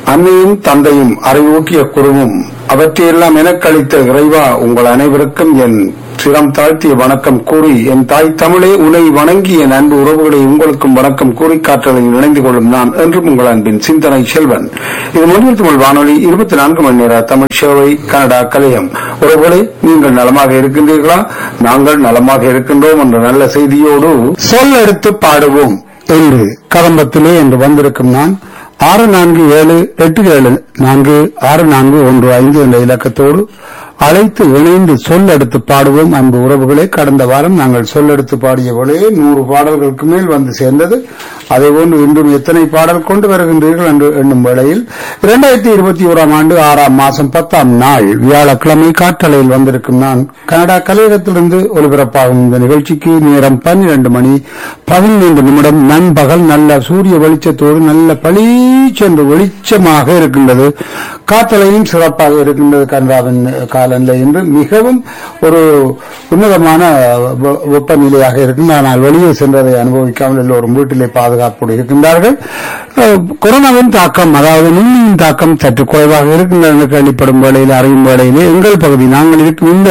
அன்னையும் தந்தையும் அறிவூட்டிய குருவும் அவற்றையெல்லாம் எனக்களித்த இறைவா உங்கள் அனைவருக்கும் என் சிரம் தாழ்த்திய வணக்கம் கூறி என் தாய் தமிழே உன்னை வணங்கி என் அன்பு உறவுகளை உங்களுக்கும் வணக்கம் கூறி காற்றலில் இணைந்து கொள்ளும் நான் என்றும் உங்கள் அன்பின் சிந்தனை செல்வன் இது முதல் தமிழ் வானொலி இருபத்தி நான்கு மணி நேர தமிழ் சேவை கனடா கலையம் உறவுகளே நீங்கள் நலமாக இருக்கின்றீர்களா நாங்கள் நலமாக இருக்கின்றோம் என்ற நல்ல செய்தியோடு சொல் எடுத்து பாடுவோம் என்று கதம்பத்திலே என்று வந்திருக்கும் நான் ஆறு நான்கு ஏழு எட்டு ஏழு நான்கு ஆறு நான்கு ஒன்று ஐந்து என்ற இலக்கத்தோடு அழைத்து இணைந்து சொல் எடுத்து பாடுவோம் அன்பு உறவுகளே கடந்த வாரம் நாங்கள் சொல் எடுத்து பாடிய போலே நூறு பாடல்களுக்கு மேல் வந்து சேர்ந்தது அதே போன்று இன்றும் எத்தனை பாடல் கொண்டு வருகின்றீர்கள் என்று எண்ணும் வேளையில் இரண்டாயிரத்தி இருபத்தி ஓராம் ஆண்டு ஆறாம் மாசம் பத்தாம் நாள் வியாழக்கிழமை காற்றலையில் வந்திருக்கும் நான் கனடா கலையகத்திலிருந்து ஒலிபரப்பாகும் இந்த நிகழ்ச்சிக்கு நேரம் பன்னிரண்டு மணி பதினைந்து நிமிடம் நண்பகல் நல்ல சூரிய வெளிச்சத்தோடு நல்ல பளீச்சென்று வெளிச்சமாக இருக்கின்றது காத்தலையும் சிறப்பாக இருக்கின்றது கனடாவின் காலநிலை என்று மிகவும் ஒரு உன்னதமான வெ- வெப்பநிலையாக இருக்கும் ஆனால் வெளியே சென்றதை அனுபவிக்காமல் எல்லோரும் வீட்டிலே பாதுகாப்போடு இருக்கின்றார்கள் அஹ், கொரோனாவின் தாக்கம் அதாவது நுண்ணியின் தாக்கம் சற்று குறைவாக இருக்கின்றது என்று கேள்விப்படும் வேளையில் அறியும் வேளையிலே எங்கள் பகுதி நாங்கள் இருக்கும் இந்த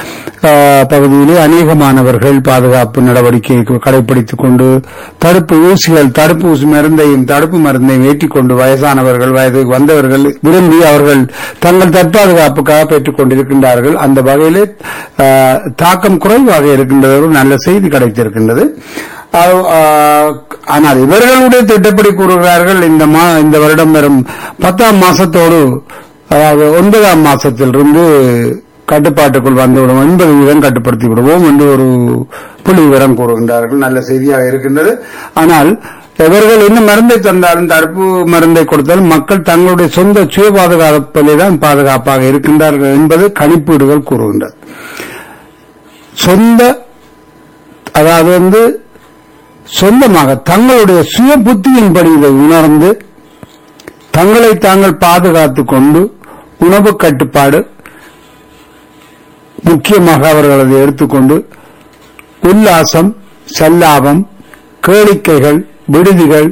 அஹ், பகுதியிலே அநேகமானவர்கள் பாதுகாப்பு நடவடிக்கை கடைபிடித்துக் கொண்டு தடுப்பு ஊசிகள் தடுப்பு ஊசி மருந்தையும் தடுப்பு மருந்தையும் ஏற்றிக் கொண்டு வயசானவர்கள் வயது வந்தவர்கள் விரும்பி அவர்கள் தங்கள் தற்பாதுகாப்புக்காக பெற்றுக் கொண்டிருக்கின்றார்கள் அந்த வகையிலே அஹ், தாக்கம் குறைவாக இருக்கின்றது ஒரு நல்ல செய்தி கிடைத்திருக்கின்றது அது, ஆஹ், ஆனால் இவர்களுடைய திட்டப்படி கூறுகிறார்கள் இந்த மா இந்த வருடம் வரும் பத்தாம் மாசத்தோடு அதாவது ஒன்பதாம் மாசத்திலிருந்து கட்டுப்பாட்டுக்குள் வந்துவிடும் ஒன்பது வீதம் கட்டுப்படுத்தி விடுவோம் என்று ஒரு புள்ளி விவரம் கூறுகின்றார்கள் நல்ல செய்தியாக இருக்கின்றது ஆனால் இவர்கள் என்ன மருந்தை தந்தாலும் தடுப்பு மருந்தை கொடுத்தாலும் மக்கள் தங்களுடைய சொந்த சுய பாதுகாப்பிலே தான் பாதுகாப்பாக இருக்கின்றார்கள் என்பது கணிப்பீடுகள் கூறுகின்றது சொந்த அதாவது வந்து சொந்தமாக தங்களுடைய சுய புத்தியின்படி இதை உணர்ந்து தங்களை தாங்கள் பாதுகாத்துக் கொண்டு உணவு கட்டுப்பாடு முக்கியமாக அவர்கள் அதை எடுத்துக்கொண்டு உல்லாசம் சல்லாபம் கேளிக்கைகள் விடுதிகள்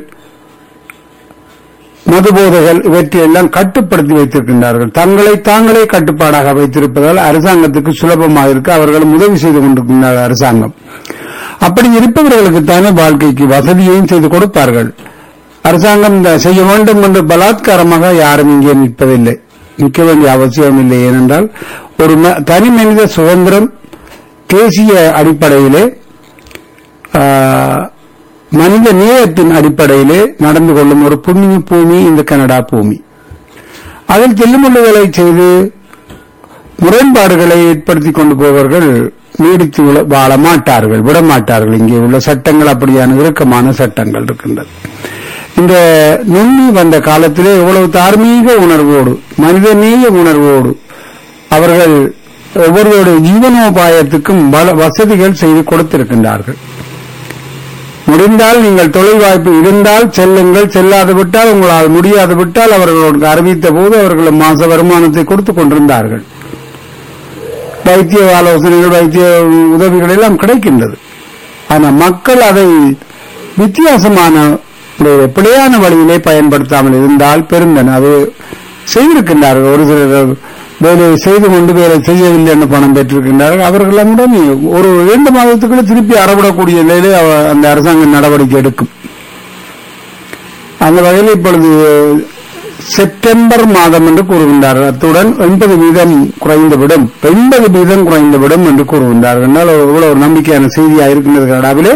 மதுபோதைகள் இவற்றையெல்லாம் கட்டுப்படுத்தி வைத்திருக்கின்றார்கள் தங்களை தாங்களே கட்டுப்பாடாக வைத்திருப்பதால் அரசாங்கத்துக்கு சுலபமாக இருக்க அவர்களும் உதவி செய்து கொண்டிருக்கின்றார் அரசாங்கம் அப்படி இருப்பவர்களுக்கு தானே வாழ்க்கைக்கு வசதியையும் செய்து கொடுப்பார்கள் அரசாங்கம் இந்த செய்ய வேண்டும் என்று பலாத்காரமாக யாரும் இங்கே நிற்பதில்லை நிற்க வேண்டிய அவசியம் இல்லை ஏனென்றால் ஒரு ம- தனி மனித சுதந்திரம் தேசிய அடிப்படையிலே ஆஹ், மனித நேயத்தின் அடிப்படையிலே நடந்து கொள்ளும் ஒரு புண்ணிய பூமி இந்த கனடா பூமி அதில் தில்லுமுள்ளுகளை செய்து முரண்பாடுகளை ஏற்படுத்திக் கொண்டு போவர்கள் நீடித்து உல- வாழ மாட்டார்கள் விட மாட்டார்கள் இங்கே உள்ள சட்டங்கள் அப்படியான இறுக்கமான சட்டங்கள் இருக்கின்றது இந்த நுண்ணி வந்த காலத்திலே எவ்வளவு தார்மீக உணர்வோடு மனிதநேய உணர்வோடு அவர்கள் ஒவ்வொருவருடைய ஜீவனோபாயத்துக்கும் பல வசதிகள் செய்து கொடுத்திருக்கின்றார்கள் முடிந்தால் நீங்கள் தொழில் வாய்ப்பு இருந்தால் செல்லுங்கள் செல்லாது விட்டால் உங்களால் முடியாது விட்டால் அவர்களுக்கு அறிவித்த போது அவர்கள் மாச வருமானத்தை கொடுத்துக் கொண்டிருந்தார்கள் வைத்திய ஆலோசனைகள் வைத்திய உதவிகள் எல்லாம் கிடைக்கின்றது ஆனால் மக்கள் அதை வித்தியாசமான ஒரு பிழையான வழியிலே பயன்படுத்தாமல் இருந்தால் பெருந்தன் அது செய்திருக்கின்றார்கள் ஒரு சிலர் வேலையை செய்து கொண்டு வேலை செய்யவில்லை என்று பணம் பெற்றிருக்கின்றார்கள் அவர்களிடம் ஒரு இரண்டு மாதத்துக்குள்ள திருப்பி அறவிடக்கூடிய நிலையிலே அவ- அந்த அரசாங்கம் நடவடிக்கை எடுக்கும் அந்த வகையில் இப்பொழுது செப்டம்பர் மாதம் என்று கூறுகின்றார்கள் அத்துடன் எண்பது வீதம் குறைந்துவிடும் எண்பது வீதம் குறைந்துவிடும் என்று கூறுகின்றார்கள் என்றால் இவ்வளவு ஒரு நம்பிக்கையான செய்தியாக இருக்கின்றது கனடாவிலே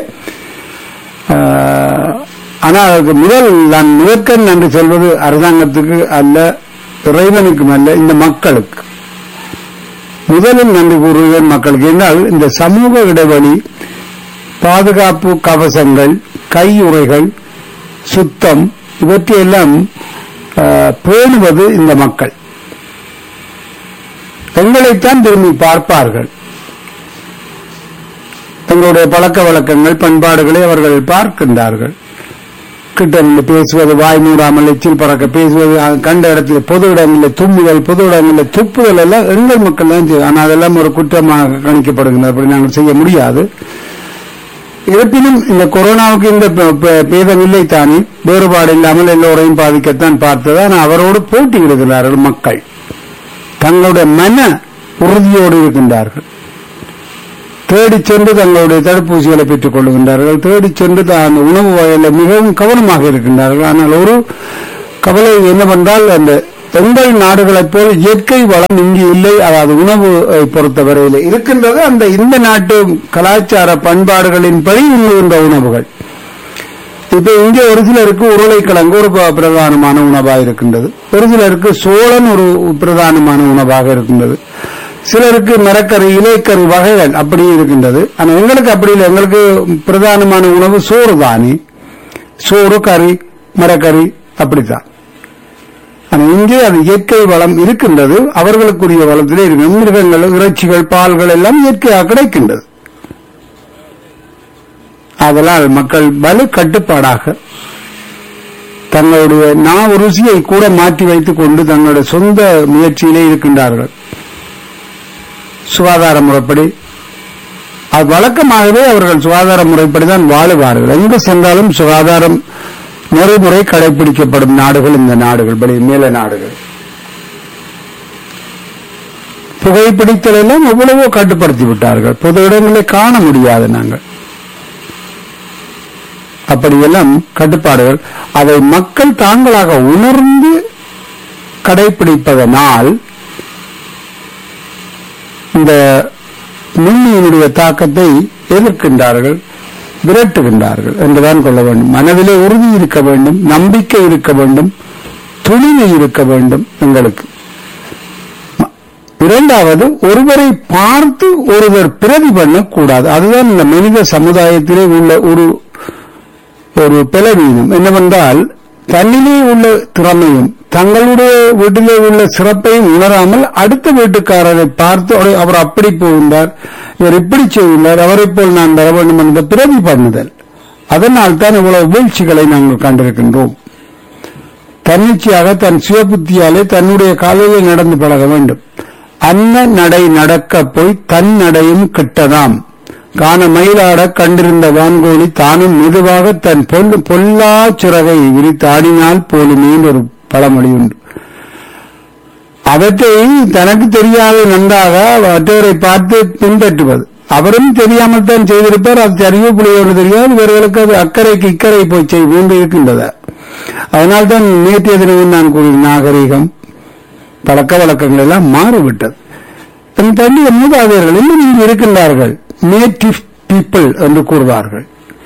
ஆஹ், ஆனால் அதுக்கு முதல் நான் முதற்கண் நன்றி சொல்வது அரசாங்கத்துக்கு அல்ல இறைவனுக்கும் அல்ல இந்த மக்களுக்கு முதலில் நன்றி கூறுகிறேன் மக்களுக்கு என்றால் இந்த சமூக இடைவெளி பாதுகாப்பு கவசங்கள் கையுறைகள் சுத்தம் இவற்றையெல்லாம் ஆஹ், பேணுவது இந்த மக்கள் எங்களைத்தான் திரும்பி பார்ப்பார்கள் தங்களுடைய பழக்க வழக்கங்கள் பண்பாடுகளை அவர்கள் பார்க்கின்றார்கள் கிட்ட நின்று பேசுவது வாய் மூடாமல் எச்சில் பறக்க பேசுவது அஹ், கண்ட இடத்தில் பொது இடங்களில் தும்முதல் பொது இடங்களில் துப்புதல் எல்லாம் எங்கள் மக்கள் தான் செய்யும் ஆனால் அதெல்லாம் ஒரு குற்றமாக கணிக்கப்படுகின்றது அப்படி நாங்கள் செய்ய முடியாது இருப்பினும் இந்த கொரோனாவுக்கு இந்த ப- ப- பேதம் இல்லை தானே வேறுபாடு இல்லாமல் எல்லோரையும் பாதிக்கத்தான் பார்த்தது ஆனால் அவரோடு போட்டியிடுகிறார்கள் மக்கள் தங்களுடைய மன உறுதியோடு இருக்கின்றார்கள் தேடிச் சென்று தங்களுடைய தடுப்பூசிகளை பெற்றுக் கொள்கின்றார்கள் தேடிச் சென்று தான் அந்த உணவு வகையில் மிகவும் கவனமாக இருக்கின்றார்கள் ஆனால் ஒரு கவலை என்னவென்றால் அந்த எங்கள் நாடுகளைப் போல் இயற்கை வளம் இங்கு இல்லை அதாவது உணவு பொறுத்தவரையில் இருக்கின்றது அந்த இந்த நாட்டு கலாச்சார பண்பாடுகளின்படி உண்ணுகின்ற உணவுகள் இப்ப இங்கே ஒரு சிலருக்கு உருளைக்கிழங்கு ஒரு ப- பிரதானமான உணவாக இருக்கின்றது ஒரு சிலருக்கு சோளன் ஒரு பிரதானமான உணவாக இருக்கின்றது சிலருக்கு மரக்கறி இலைக்கறி வகைகள் அப்படி இருக்கின்றது ஆனா எங்களுக்கு அப்படி இல்லை எங்களுக்கு பிரதானமான உணவு சோறு தானே சோறு கறி மரக்கறி அப்படித்தான் ஆனா இங்கே அது இயற்கை வளம் இருக்கின்றது அவர்களுக்குரிய வளத்திலே இருக்கு மிருகங்கள் இறைச்சிகள் பால்கள் எல்லாம் இயற்கையாக கிடைக்கின்றது அதனால் மக்கள் வலு கட்டுப்பாடாக தங்களுடைய நாவு ருசியை கூட மாற்றி வைத்துக் கொண்டு தங்களுடைய சொந்த முயற்சியிலே இருக்கின்றார்கள் சுகாதார முறைப்படி அது வழக்கமாகவே அவர்கள் சுகாதார முறைப்படிதான் வாழுவார்கள் எங்கு சென்றாலும் சுகாதாரம் நெறிமுறை கடைபிடிக்கப்படும் நாடுகள் இந்த நாடுகள் படி மேல நாடுகள் புகைப்பிடித்தல் எல்லாம் எவ்வளவோ கட்டுப்படுத்தி விட்டார்கள் பொது இடங்களை காண முடியாது நாங்கள் அப்படியெல்லாம் கட்டுப்பாடுகள் அதை மக்கள் தாங்களாக உணர்ந்து கடைபிடிப்பதனால் இந்த நுண்ணியினுடைய தாக்கத்தை எதிர்க்கின்றார்கள் விரட்டுகின்றார்கள் என்றுதான் கொள்ள வேண்டும் மனதிலே உறுதி இருக்க வேண்டும் நம்பிக்கை இருக்க வேண்டும் துணிவு இருக்க வேண்டும் எங்களுக்கு ம- இரண்டாவது ஒருவரை பார்த்து ஒருவர் பிரதி பண்ணக்கூடாது அதுதான் இந்த மனித சமுதாயத்திலே உள்ள ஒரு ஒரு பலவீனம் என்னவென்றால் தன்னிலே உள்ள திறமையும் தங்களுடைய வீட்டிலே உள்ள சிறப்பையும் உணராமல் அடுத்த வீட்டுக்காரரை பார்த்து அவர் அவர் அப்படி போகின்றார் இவர் இப்படி செய்கின்றார் அவரைப் போல் நான் வர வேண்டும் என்ற பிரதி பண்ணுதல் அதனால் தான் இவ்வளவு வீழ்ச்சிகளை நாங்கள் கண்டிருக்கின்றோம் தன்னிச்சையாக தன் சுயபுத்தியாலே தன்னுடைய காலையிலே நடந்து பழக வேண்டும் அன்ன நடை நடக்க போய் தன் நடையும் கிட்டதாம் காண மயிலாட கண்டிருந்த வான்கோழி தானும் மெதுவாக தன் பொல் பொல்லா சிறகை விரித்தாடினால் போலுமே ஒரு பழமொழி உண்டு அவற்றை தனக்கு தெரியாத நன்றாக மற்றவரை பார்த்து பின்பற்றுவது அவரும் தெரியாமல் தான் செய்திருப்பார் அது தெரியவோ புரியவோ தெரியாது இவர்களுக்கு அது அக்கறைக்கு இக்கரை போய் செய் வேண்டி இருக்கின்றது அதனால்தான் நேற்றைய தினமும் நான் கூறிய நாகரிகம் பழக்க வழக்கங்கள் எல்லாம் மாறிவிட்டது என் பள்ளிய மூதாதையர்கள் இன்னும் இங்கு இருக்கின்றார்கள் நேட்டிவ் பீப்பிள் என்று கூறுவார்கள்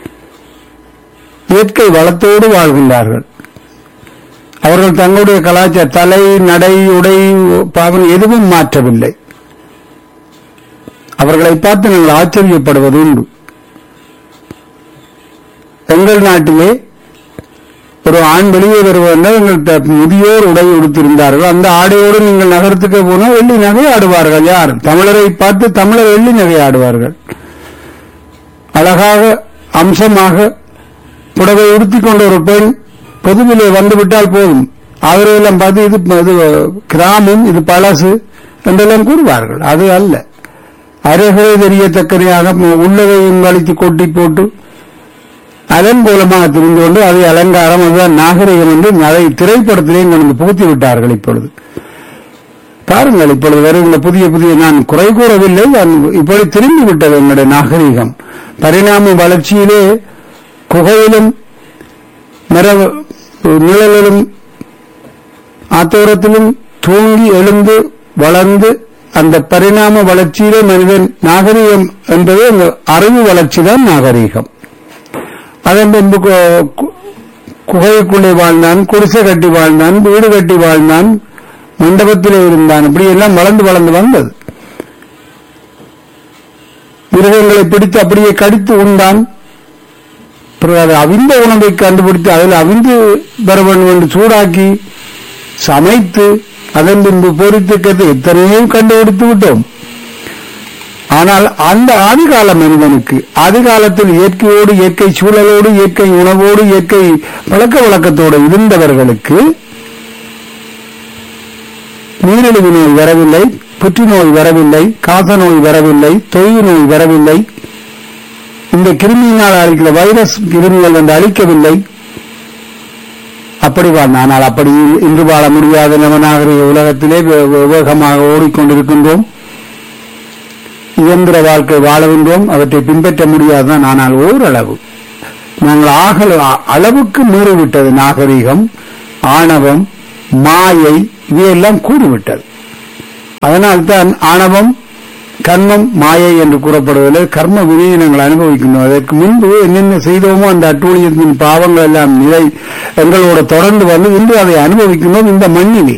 இயற்கை வளத்தோடு வாழ்கின்றார்கள் அவர்கள் தங்களுடைய கலாச்சார தலை நடை உடை பாவனை எதுவும் மாற்றவில்லை அவர்களை பார்த்து நாங்கள் ஆச்சரியப்படுவது உண்டு எங்கள் நாட்டிலே ஒரு ஆண் வெளியே வருவதென்றால் எங்கள் த- முதியோர் உடை உடுத்திருந்தார்கள் அந்த ஆடையோடு நீங்கள் நகரத்துக்கு போனால் வெள்ளி நகை ஆடுவார்கள் யார் தமிழரை பார்த்து தமிழர் வெள்ளி நகை ஆடுவார்கள் அழகாக அம்சமாக புடவை உடுத்திக் கொண்ட ஒரு பெண் பொதுவிலே வந்துவிட்டால் போதும் அவரையெல்லாம் பார்த்து இது இது கிராமம் இது பழசு என்றெல்லாம் கூறுவார்கள் அது அல்ல அரைகுறை தெரியத்தக்கனையாக உள்ளதையும் வலித்து கொட்டி போட்டு அதன் மூலமாக தெரிந்து கொண்டு அதை அலங்காரம் அதுதான் நாகரிகம் என்று அதை திரைப்படத்திலேயும் கொண்டு புகுத்தி விட்டார்கள் இப்பொழுது பாருங்கள் இப்பொழுது வருகின்ற புதிய புதிய நான் குறை கூறவில்லை நான் இப்பொழுது திரும்பி விட்டது என்னுடைய நாகரிகம் பரிணாம வளர்ச்சியிலே குகையிலும் மர நிழலிலும் ஆத்தோரத்திலும் தூங்கி எழுந்து வளர்ந்து அந்த பரிணாம வளர்ச்சியிலே மனிதன் நாகரிகம் என்பது அந்த அறிவு வளர்ச்சி தான் நாகரிகம் அதன் பின்பு கு- கு- குகைக்குள்ளே வாழ்ந்தான் குடிசை கட்டி வாழ்ந்தான் வீடு கட்டி வாழ்ந்தான் மண்டபத்திலே இருந்தான் இப்படி எல்லாம் வளர்ந்து வளர்ந்து வந்தது மிருகங்களை பிடித்து அப்படியே கடித்து உண்டான் பிறகு அது அவிந்த உணவை கண்டுபிடித்து அதில் அவிந்து வர வேண்டும் என்று சூடாக்கி சமைத்து அதன் பின்பு பொறித்துக்கிறது எத்தனையோ கண்டுபிடித்து விட்டோம் ஆனால் அந்த ஆதிகால மனிதனுக்கு ஆதிகாலத்தில் இயற்கையோடு இயற்கை சூழலோடு இயற்கை உணவோடு இயற்கை பழக்க வழக்கத்தோடு இருந்தவர்களுக்கு நீரிழிவு நோய் வரவில்லை புற்றுநோய் வரவில்லை காச நோய் வரவில்லை தொய்வு நோய் வரவில்லை இந்த கிருமியினால் அழிக்கிற வைரஸ் கிருமிகள் வந்து அழிக்கவில்லை அப்படி வாழ்ந்தான் ஆனால் அப்படி இன்று வாழ முடியாத நம்ம நாகரிக உலகத்திலே வே- வே- வேகமாக ஓடிக்கொண்டிருக்கின்றோம் இயந்திர வாழ்க்கை வாழுகின்றோம் அவற்றை பின்பற்ற முடியாதுதான் ஆனால் ஓரளவு நாங்கள் ஆகல அளவுக்கு மீறிவிட்டது நாகரிகம் ஆணவம் மாயை இவையெல்லாம் கூடிவிட்டது அதனால்தான் ஆணவம் கர்மம் மாயை என்று கூறப்படுவதில் கர்ம வினையை நாங்கள் அனுபவிக்கின்றோம் அதற்கு முன்பு என்னென்ன செய்தோமோ அந்த அட்டூழியத்தின் பாவங்கள் எல்லாம் நிலை எங்களோட தொடர்ந்து வந்து இன்று அதை அனுபவிக்கின்றோம் இந்த மண்ணிலே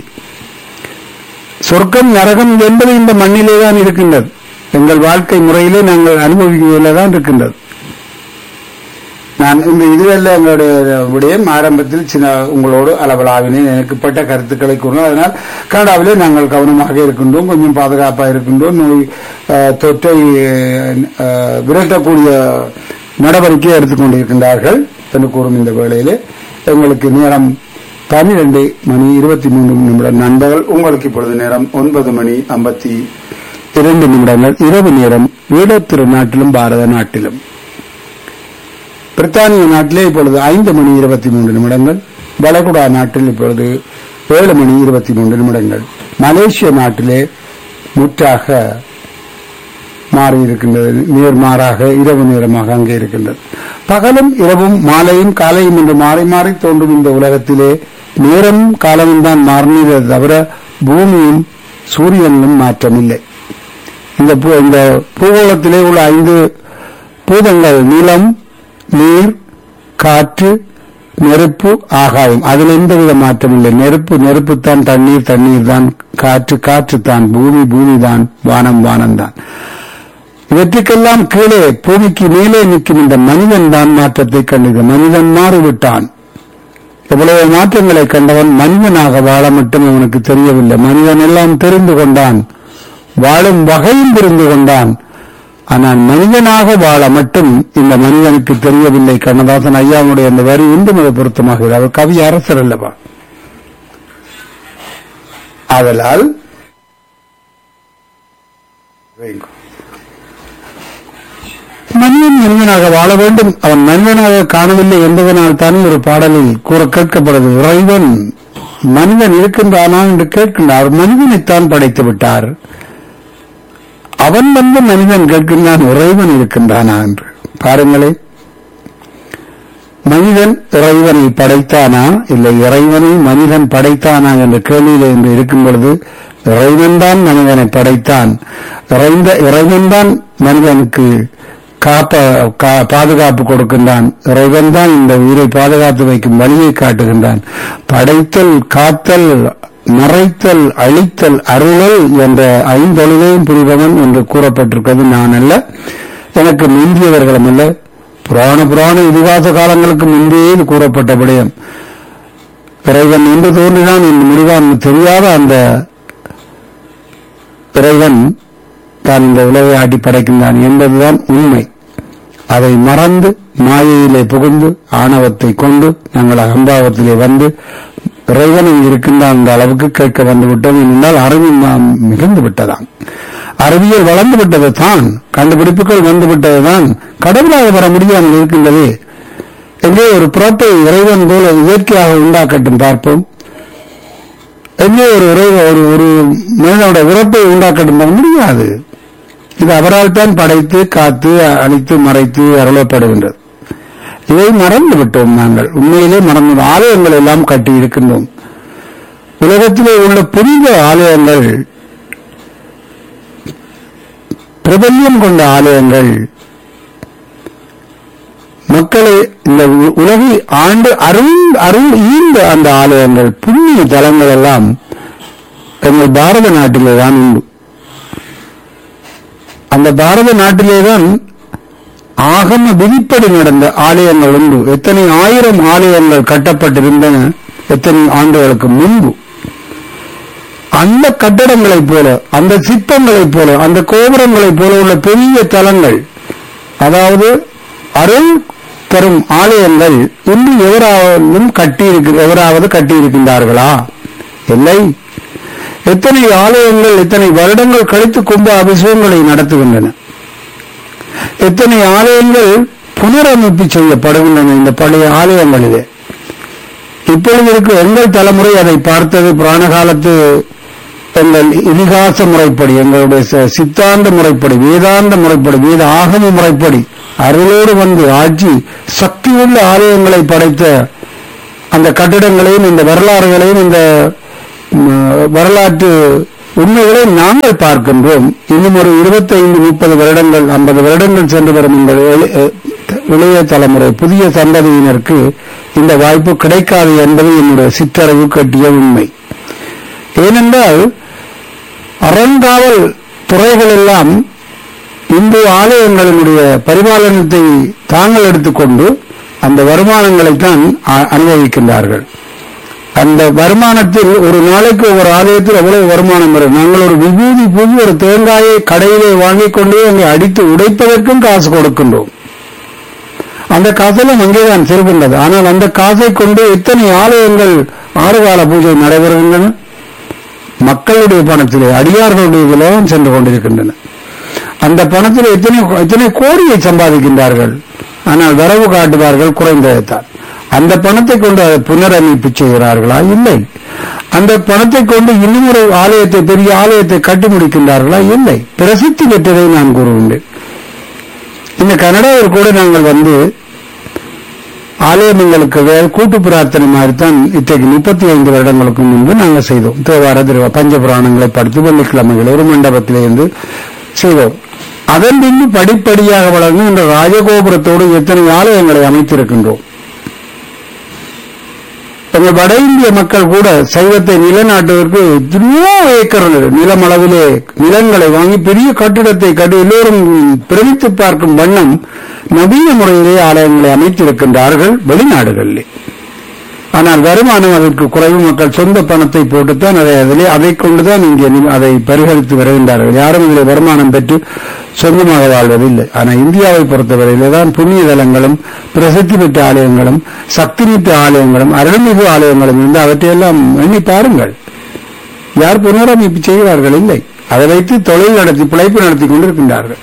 சொர்க்கம் நரகம் என்பது இந்த மண்ணிலே தான் இருக்கின்றது எங்கள் வாழ்க்கை முறையிலே நாங்கள் அனுபவிக்கிறதில் தான் இருக்கின்றது நான் இந்த இதுவல்ல எங்களுடைய விடயம் ஆரம்பத்தில் சின்ன உங்களோடு அளவலாவினேன் எனக்குப்பட்ட கருத்துக்களை கூறினோம் அதனால் கனடாவிலே நாங்கள் கவனமாக இருக்கின்றோம் கொஞ்சம் பாதுகாப்பாக இருக்கின்றோம் நோய் அஹ், தொற்றை அஹ், விரட்டக்கூடிய நடவடிக்கை எடுத்துக்கொண்டிருக்கின்றார்கள் என்று கூறும் இந்த வேளையிலே எங்களுக்கு நேரம் பன்னிரண்டு மணி இருபத்தி மூன்று நிமிடம் நண்பர்கள் உங்களுக்கு இப்பொழுது நேரம் ஒன்பது மணி ஐம்பத்தி இரண்டு நிமிடங்கள் இரவு நேரம் ஈழத்திரு நாட்டிலும் பாரத நாட்டிலும் பிரித்தானிய நாட்டிலே இப்பொழுது ஐந்து மணி இருபத்தி மூன்று நிமிடங்கள் வளைகுடா நாட்டில் இப்பொழுது ஏழு மணி இருபத்தி மூன்று நிமிடங்கள் மலேசிய நாட்டிலே முற்றாக மாறி இருக்கின்றது நேர்மாறாக இரவு நேரமாக அங்கே இருக்கின்றது பகலும் இரவும் மாலையும் காலையும் என்று மாறி மாறி தோன்றும் இந்த உலகத்திலே நேரமும் காலமும் தான் மாறினதே தவிர பூமியும் சூரியனிலும் மாற்றமில்லை இந்த பூ- இந்த பூகோளத்திலே உள்ள ஐந்து பூதங்கள் நிலம் நீர் காற்று நெருப்பு ஆகாயம் அதில் எந்தவித மாற்றமில்லை நெருப்பு நெருப்புத்தான் தண்ணீர் தண்ணீர் தான் காற்று காற்று தான் பூமி பூமி தான் வானம் வானம் தான் இவற்றுக்கெல்லாம் கீழே பூமிக்கு மேலே நிற்கும் இந்த மனிதன் தான் மாற்றத்தை கண்டது மனிதன் மாறிவிட்டான் எவ்வளவு மாற்றங்களை கண்டவன் மனிதனாக வாழ மட்டும் அவனுக்கு தெரியவில்லை மனிதன் எல்லாம் தெரிந்து கொண்டான் வாழும் வகையும் புரிந்து கொண்டான் ஆனால் மனிதனாக வாழ மட்டும் இந்த மனிதனுக்கு தெரியவில்லை கண்ணதாசன் ஐயாவுடைய அந்த வரி இன்றும் அது பொருத்தமாக அவர் கவி அரசர் அல்லவா ஆதலால் வைங்கோ. மனிதன் மனிதனாக வாழ வேண்டும் அவன் மனிதனாக காணவில்லை என்பதனால் தான் ஒரு பாடலில் கூற கேட்கப்படுது இறைவன் மனிதன் இருக்கின்றானா என்று கேட்கின்றார் மனிதனைத்தான் படைத்து விட்டார் அவன் வந்து மனிதன் கேட்கின்றான் இறைவன் இருக்கின்றானா என்று பாருங்களே மனிதன் இறைவனை படைத்தானா இல்லை இறைவனை மனிதன் படைத்தானா என்ற கேள்வியில என்று இருக்கும் பொழுது இறைவன் தான் மனிதனை படைத்தான் இறைந்த இறைவன் தான் மனிதனுக்கு காப்ப கா- பாதுகாப்பு கொடுக்கின்றான் இறைவன் தான் இந்த உயிரை பாதுகாத்து வைக்கும் வழியை காட்டுகின்றான் படைத்தல் காத்தல் மறைத்தல் அழித்தல் அருளல் என்ற ஐந்தொழிலையும் புரிபவன் என்று கூறப்பட்டிருக்கிறது நான் அல்ல எனக்கு முந்தியவர்களும் அல்ல புராண புராண இதிகாச காலங்களுக்கு முன்பே இது கூறப்பட்ட விடயம் இறைவன் என்று தோன்றினான் என்று முடிவான் தெரியாத அந்த இறைவன் தான் இந்த உலகை ஆட்டி படைக்கின்றான் என்பதுதான் உண்மை அதை மறந்து மாயையிலே புகுந்து ஆணவத்தை கொண்டு நாங்கள் அகம்பாவத்திலே வந்து இறைவன் இங்கு இருக்கின்றான் என்ற அளவுக்கு கேட்க வந்து விட்டோம் என்றால் அறிவு நாம் மிகுந்து விட்டதாம் அறிவியல் வளர்ந்து விட்டது தான் கண்டுபிடிப்புகள் வந்து விட்டது தான் கடவுளாக வர முடியாமல் இருக்கின்றது எங்கே ஒரு புறத்தை இறைவன் போல இயற்கையாக உண்டாக்கட்டும் பார்ப்போம் எங்கே ஒரு இறைவ ஒரு ஒரு மனிதனுடைய உறப்பை உண்டாக்கட்டும் பார்க்க முடியாது இது அவரால் தான் படைத்து காத்து அழித்து மறைத்து அருளப்படுகின்றது இதை மறந்து விட்டோம் நாங்கள் உண்மையிலே மறந்து ஆலயங்கள் எல்லாம் கட்டி இருக்கின்றோம் உலகத்திலே உள்ள புனித ஆலயங்கள் பிரபல்யம் கொண்ட ஆலயங்கள் மக்களை இந்த உ- உலகை ஆண்டு அருள் அருள் ஈந்த அந்த ஆலயங்கள் புண்ணிய தலங்கள் எல்லாம் எங்கள் பாரத நாட்டிலே தான் உண்டு அந்த பாரத நாட்டிலே தான் ஆகம விதிப்படி நடந்த ஆலயங்கள் உண்டு எத்தனை ஆயிரம் ஆலயங்கள் கட்டப்பட்டிருந்தன எத்தனை ஆண்டுகளுக்கு முன்பு அந்த கட்டடங்களைப் போல அந்த சிற்பங்களைப் போல அந்த கோபுரங்களைப் போல உள்ள பெரிய தலங்கள் அதாவது அருள் தரும் ஆலயங்கள் இன்னும் எவராலும் கட்டி எவராவது கட்டி இருக்கின்றார்களா இல்லை எத்தனை ஆலயங்கள் எத்தனை வருடங்கள் கழித்து கும்ப அபிஷேகங்களை நடத்துகின்றன எத்தனை ஆலயங்கள் புனரமைப்பு செய்யப்படுகின்றன இந்த பழைய ஆலயங்களிலே இப்பொழுது இருக்க எங்கள் தலைமுறை அதை பார்த்தது புராண காலத்து எங்கள் இதிகாச முறைப்படி எங்களுடைய ச- சித்தாந்த முறைப்படி வேதாந்த முறைப்படி வேத ஆகம முறைப்படி அருளோடு வந்து ஆட்சி சக்தியுள்ள ஆலயங்களை படைத்த அந்த கட்டிடங்களையும் இந்த வரலாறுகளையும் இந்த ம், வரலாற்று உண்மைகளை நாங்கள் பார்க்கின்றோம் இன்னும் ஒரு 25 முப்பது வருடங்கள் ஐம்பது வருடங்கள் சென்று வரும் இந்த இள- இளைய தலைமுறை புதிய சந்ததியினருக்கு இந்த வாய்ப்பு கிடைக்காது என்பது என்னுடைய சிற்றறிவு கட்டிய உண்மை ஏனென்றால் அறங்காவல் துறைகள் எல்லாம் இந்து ஆலயங்களினுடைய பரிபாலனத்தை தாங்கள் எடுத்துக்கொண்டு அந்த வருமானங்களைத்தான் அ- அனுபவிக்கின்றார்கள் அந்த வருமானத்தில் ஒரு நாளைக்கு ஒரு ஆலயத்தில் எவ்வளவு வருமானம் வரும் நாங்கள் ஒரு விபூதி பூஜை ஒரு தேங்காயை கடையிலே வாங்கிக் கொண்டு அங்கே அடித்து உடைப்பதற்கும் காசு கொடுக்கின்றோம் அந்த காசெல்லாம் அங்கேதான் செல்கின்றது ஆனால் அந்த காசை கொண்டு எத்தனை ஆலயங்கள் ஆறுகால பூஜை நடைபெறுகின்றன மக்களுடைய பணத்திலே அடியார்களுடைய இதிலும் சென்று கொண்டிருக்கின்றன அந்த பணத்தில் எத்தனை எத்தனை கோடியை சம்பாதிக்கின்றார்கள் ஆனால் வரவு காட்டுவார்கள் குறைந்ததைத்தான் அந்த பணத்தை கொண்டு அதை புனரமைப்பு செய்கிறார்களா இல்லை அந்த பணத்தை கொண்டு இன்னும் ஒரு ஆலயத்தை பெரிய ஆலயத்தை கட்டி முடிக்கின்றார்களா இல்லை பிரசித்தி பெற்றதை நான் கூறுகின்றேன் இந்த கனடாவில் கூட நாங்கள் வந்து ஆலயங்களுக்கு வேறு கூட்டு பிரார்த்தனை மாதிரி தான் இத்தகைய முப்பத்தி ஐந்து வருடங்களுக்கு முன்பு நாங்கள் செய்தோம் தேவார திருவா பஞ்ச புராணங்களை படித்து வெள்ளிக்கிழமைகள் ஒரு மண்டபத்திலிருந்து செய்தோம் அதன் பின்பு படிப்படியாக வளர்ந்து இந்த ராஜகோபுரத்தோடு எத்தனை ஆலயங்களை அமைத்திருக்கின்றோம் எங்கள் வட இந்திய மக்கள் கூட சைவத்தை நிலைநாட்டுவதற்கு எத்தனையோ ஏக்கர் நிலமளவிலே நிலங்களை வாங்கி பெரிய கட்டிடத்தை கட்டி எல்லோரும் பிரமித்து பார்க்கும் வண்ணம் நவீன முறையிலே ஆலயங்களை அமைத்திருக்கின்றார்கள் வெளிநாடுகளிலே ஆனால் வருமானம் அதற்கு குறைவு மக்கள் சொந்த பணத்தை போட்டுத்தான் அதை அதிலே அதை கொண்டுதான் இங்கே நி- அதை பரிகரித்து வருகின்றார்கள் யாரும் இதில் வருமானம் பெற்று சொந்தமாக வாழ்வதில்லை ஆனால் இந்தியாவை பொறுத்தவரையிலே தான் புண்ணிய தலங்களும் பிரசித்தி பெற்ற ஆலயங்களும் சக்தி மிக்க ஆலயங்களும் அருள்மிகு ஆலயங்களும் இருந்து அவற்றையெல்லாம் எண்ணி பாருங்கள் யார் புனரமைப்பு செய்கிறார்கள் இல்லை அதை வைத்து தொழில் நடத்தி பிழைப்பு நடத்தி கொண்டிருக்கின்றார்கள்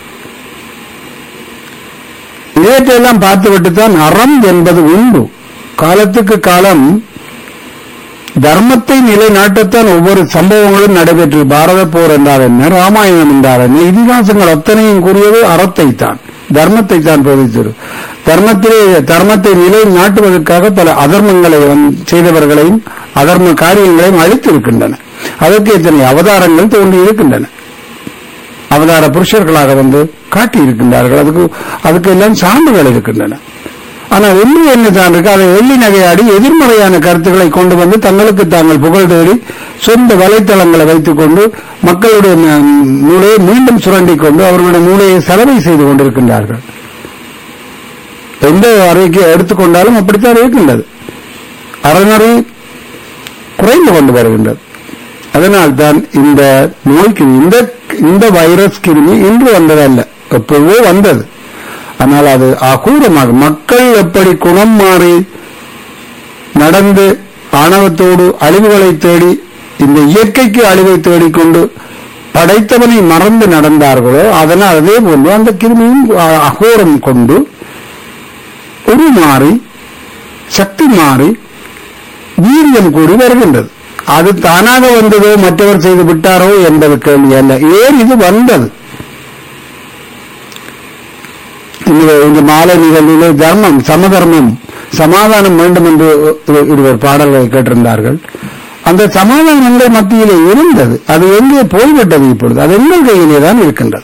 இவற்றையெல்லாம் பார்த்துவிட்டு தான் அறம் என்பது உண்டு காலத்துக்கு காலம் தர்மத்தை நிலைநாட்டத்தான் ஒவ்வொரு சம்பவங்களும் நடைபெற்று பாரத போர் என்றார் என்ன ராமாயணம் என்றார் என்ன இதிகாசங்கள் அத்தனையும் கூறியது அறத்தை தான் தர்மத்தை தான் போதித்தது தர்மத்திலே தர்மத்தை நிலைநாட்டுவதற்காக பல அதர்மங்களை வந்து செய்தவர்களையும் அதர்ம காரியங்களையும் அழித்திருக்கின்றன அதற்கு இத்தனை அவதாரங்கள் தோன்றி இருக்கின்றன அவதார புருஷர்களாக வந்து காட்டி இருக்கின்றார்கள் அதுக்கு அதுக்கு எல்லாம் சான்றுகள் இருக்கின்றன ஆனால் ஒன்று என்ன சான்று இருக்கு அதை வெள்ளி நகையாடி எதிர்மறையான கருத்துக்களை கொண்டு வந்து தங்களுக்கு தாங்கள் புகழ் தேடி சொந்த வலைத்தளங்களை வைத்துக் கொண்டு மக்களுடைய ம- மூளையை மீண்டும் சுரண்டிக் கொண்டு அவர்களுடைய மூளையை செலவை செய்து கொண்டிருக்கின்றார்கள் எந்த அறைக்கு எடுத்துக்கொண்டாலும் அப்படித்தான் இருக்கின்றது அறநறை குறைந்து கொண்டு வருகின்றது அதனால் தான் இந்த நோய்க்கு இந்த இந்த வைரஸ் கிருமி இன்று வந்ததல்ல எப்பவோ வந்தது ஆனால் அது அகூரமாக மக்கள் எப்படி குணம் மாறி நடந்து ஆணவத்தோடு அழிவுகளை தேடி இந்த இயற்கைக்கு அழிவை தேடிக்கொண்டு படைத்தவனை மறந்து நடந்தார்களோ அதனால் அதே போன்று அந்த கிருமியும் அ- அகோரம் கொண்டு உருமாறி சக்தி மாறி வீரியம் கூடி வருகின்றது அது தானாக வந்ததோ மற்றவர் செய்து விட்டாரோ என்பது கேள்வி அல்ல ஏன் இது வந்தது இந்த இந்த மாலை நிகழ்விலே தர்மம் சமதர்மம் சமாதானம் வேண்டும் என்று இரு- இருவர் பாடல்களை கேட்டிருந்தார்கள் அந்த சமாதானம் எங்கள் மத்தியிலே இருந்தது அது எங்கே போய்விட்டது இப்பொழுது அது எங்கள் கையிலே தான் இருக்கின்றது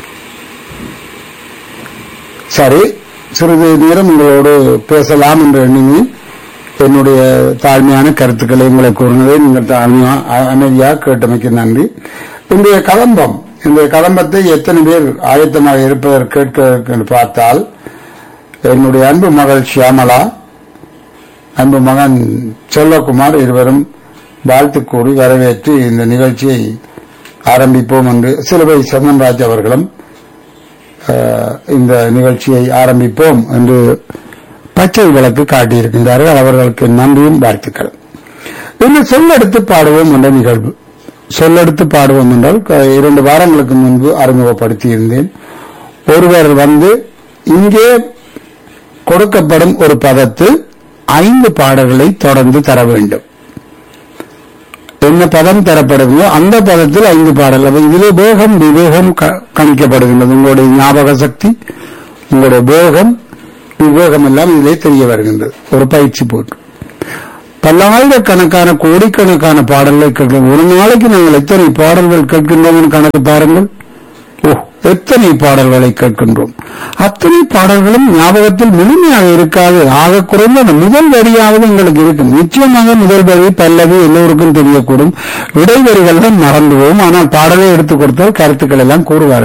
சரி சிறிது நேரம் உங்களோடு பேசலாம் என்று எண்ணி என்னுடைய தாழ்மையான கருத்துக்களை உங்களை கூறினதை நீங்கள் தாழ்மையா அ- அமைதியாக கேட்டமைக்கு நன்றி இன்றைய கதம்பம் இன்றைய கதம்பத்தை எத்தனை பேர் ஆயத்தமாக இருப்பதற்கு கேட்க என்று பார்த்தால் என்னுடைய அன்பு மகள் ஷியாமலா அன்பு மகன் செல்வகுமார் இருவரும் வாழ்த்து கூறி வரவேற்று இந்த நிகழ்ச்சியை ஆரம்பிப்போம் என்று சிலுவை சந்தன்ராஜ் அவர்களும் அஹ், இந்த நிகழ்ச்சியை ஆரம்பிப்போம் என்று பச்சை விளக்கு காட்டியிருக்கின்றார்கள் அவர்களுக்கு நன்றியும் வாழ்த்துக்கள் இன்று சொல்லெடுத்து பாடுவோம் என்ற நிகழ்வு சொல்லெடுத்து பாடுவோம் என்றால் க- இரண்டு வாரங்களுக்கு முன்பு அறிமுகப்படுத்தியிருந்தேன் ஒருவர் வந்து இங்கே கொடுக்கப்படும் ஒரு பதத்தில் ஐந்து பாடல்களை தொடர்ந்து தர வேண்டும் என்ன பதம் தரப்படுகிறதோ அந்த பதத்தில் ஐந்து பாடல் அப்ப இதிலே வேகம் விவேகம் க- கணிக்கப்படுகின்றது உங்களுடைய ஞாபக சக்தி உங்களுடைய வேகம் விவேகம் எல்லாம் இதிலே தெரிய வருகின்றது ஒரு பயிற்சி போட்டு பல்லாயிரக்கணக்கான கோடிக்கணக்கான பாடல்களை கேட்கிறோம் ஒரு நாளைக்கு நாங்கள் எத்தனை பாடல்கள் கேட்கின்றோம் கணக்கு பாருங்கள் ஓ எத்தனை பாடல்களை கேட்கின்றோம் அத்தனை பாடல்களும் ஞாபகத்தில் முழுமையாக இருக்காது ஆக குறைந்த அந்த முதல் வரியாவது எங்களுக்கு இருக்கும் நிச்சயமாக முதல் வரி பல்லவி எல்லோருக்கும் தெரியக்கூடும் இடைவரிகள் தான் மறந்துவோம் ஆனால் பாடலை எடுத்துக் கொடுத்தால் கருத்துக்கள் எல்லாம் கூறுவார்கள்